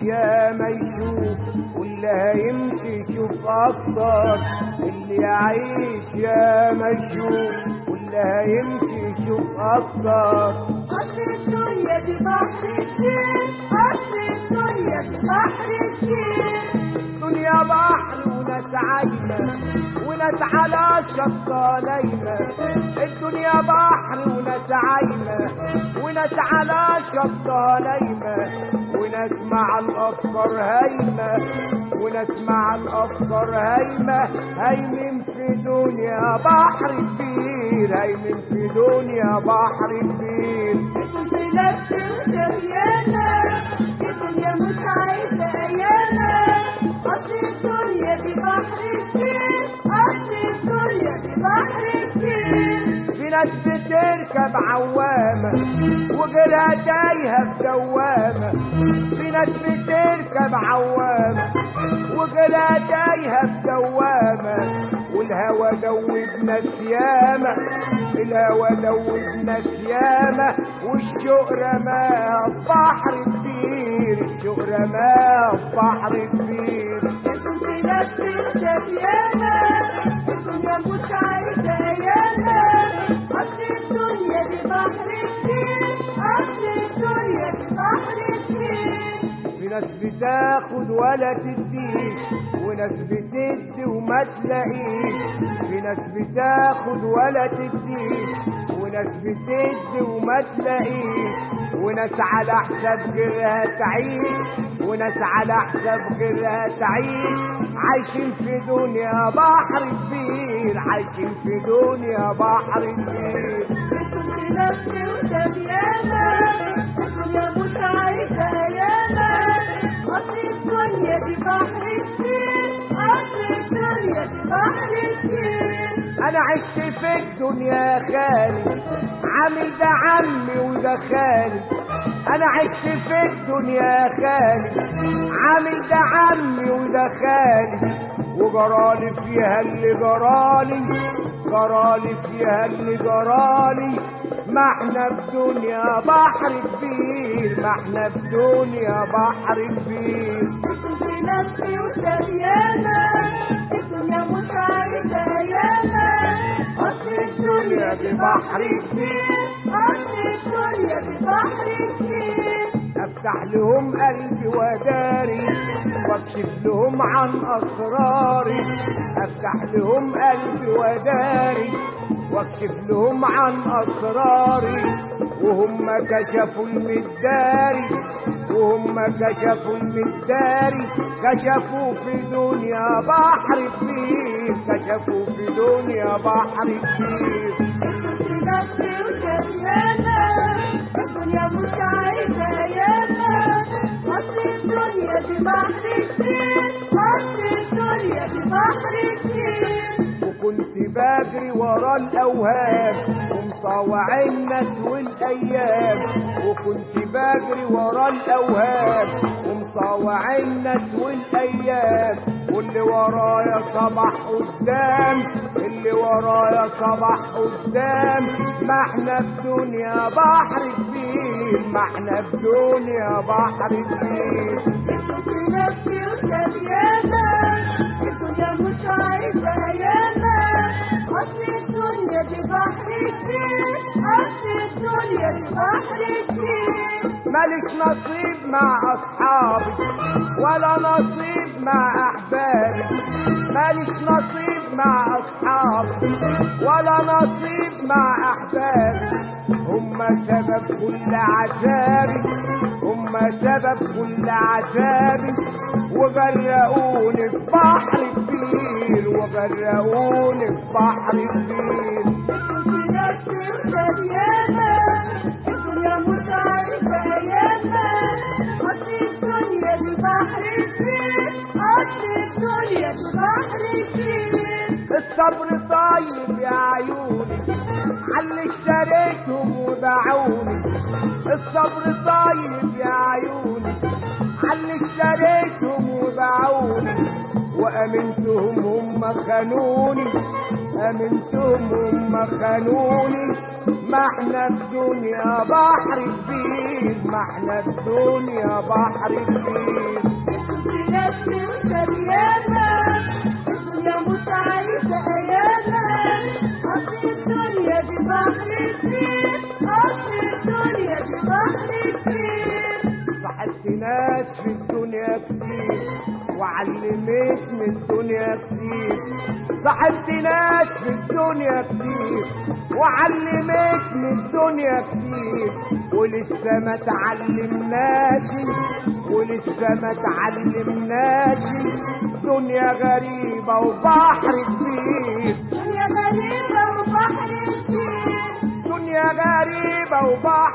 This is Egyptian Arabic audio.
يا ما يشوف واللي هيمشي يشوف اكتر اللي يعيش يا ما يشوف واللي هيمشي يشوف اكتر أصل الدنيا دي بحر كتير أصل الدنيا دي بحر كتير دنيا بحر وناس عايمة وناس على شطة نايمة الدنيا بحر وناس عايمة وناس على شطة نايمة وناس مع الأفكار هايمة وناس مع الأفكار هايمة هايمين في دنيا بحر كبير هايمين في دنيا بحر كبير كنت لفت وشريانة الدنيا مش عايزة أيامة أصل الدنيا دي بحر كتير أصل الدنيا دي بحر كتير في ناس بتركب عوامة وغيرها تايهة في دوامة في ناس بتركب عوامة وغيرها تايهة في دوامة والهوى دوب ناس ياما الهوى دوب ناس ياما والشوق رماها في بحر كبير الشوق رماها في بحر كبير كنت لفت وشريانة الدنيا مش عايزة أيامة أصل الدنيا دي بحر كتير أصل الدنيا دي بحر كتير في ناس بتاخد ولا تديش وناس بتدي وما تلاقيش في ناس بتاخد ولا تديش وناس بتدي وما تلاقيش وناس على حساب غيرها تعيش وناس على حساب غيرها تعيش عايشين في دنيا بحر كبير عايشين في دنيا بحر كبير كنت لفت وشريانة الدنيا مش عايزة أيامة أصل الدنيا دي بحر كتير أصل الدنيا دي بحر كتير انا عشت في الدنيا خالي عامل ده عمي وده خالي انا عشت في الدنيا خالي عامل ده عمي وده خالي وجرالي فيها اللي جرالي جرالي فيها اللي جرالي ما احنا في دنيا بحر كبير ما احنا في دنيا بحر كبير كنت لفت وشريانة الدنيا مش عايزة أيامة أصل الدنيا دي بحر كبير أصل الدنيا دي بحر كبير افتح لهم قلبي وداري واكشف لهم عن اسراري افتح لهم قلبي وداري واكشف لهم عن اسراري وهم كشفوا المداري وهم كشفوا المداري كشفوا في دنيا بحر كبير كشفوا في دنيا بحر كبير كنت لفت وشريانة الدنيا مش عايزة أيامة أصل الدنيا دي بحر كتير أصل الدنيا دي بحر كتير وكنت بجري ورا الاوهام ومطاوع الناس والايام وكنت بجري ورا الاوهام ومطاوع الناس والايام واللي ورايا صبح قدام اللي ورايا صبح قدام ما احنا في دنيا بحر كبير ما احنا في دنيا بحر كبير كنت لفت وشريانة الدنيا مش عايزة أيامة أصل الدنيا دي بحر كتير أصل الدنيا دي بحر كتير ماليش نصيب مع اصحابي ولا نصيب مع احبابي ماليش نصيب مع اصحابي ولا نصيب مع احبابي هم سبب كل عذابي هم سبب كل عذابي وغرقوني في بحر كبير وغرقوني في بحر كبير كنت لفت وشريانة الدنيا مش عايزة أيامة أصل الدنيا دي بحر كبير أصل الدنيا دي بحر كبير الصبر طيب يا عيوني على اشتريتهم وباعوني الصبر طيب يا عيوني على اشتريتهم وباعوني وامنتهم هم خانوني امنتهم هم خانوني ما احنا في دنيا بحر كبير ما احنا في دنيا بحر كبير ناس تمشى بياما الدنيا مش عايزة أياما أصل الدنيا دي بحر كبير أصل الدنيا دي بحر كبير صاحبت ناس في الدنيا كتير وعلمتني الدنيا كتير صاحبت ناس في الدنيا كتير وعلمتني الدنيا كتير ولسه ما تعلمناش ولسه ما تعلمناش دنيا غريبة وبحر كبير دنيا غريبة وبحر كبير دنيا غريبة وبحر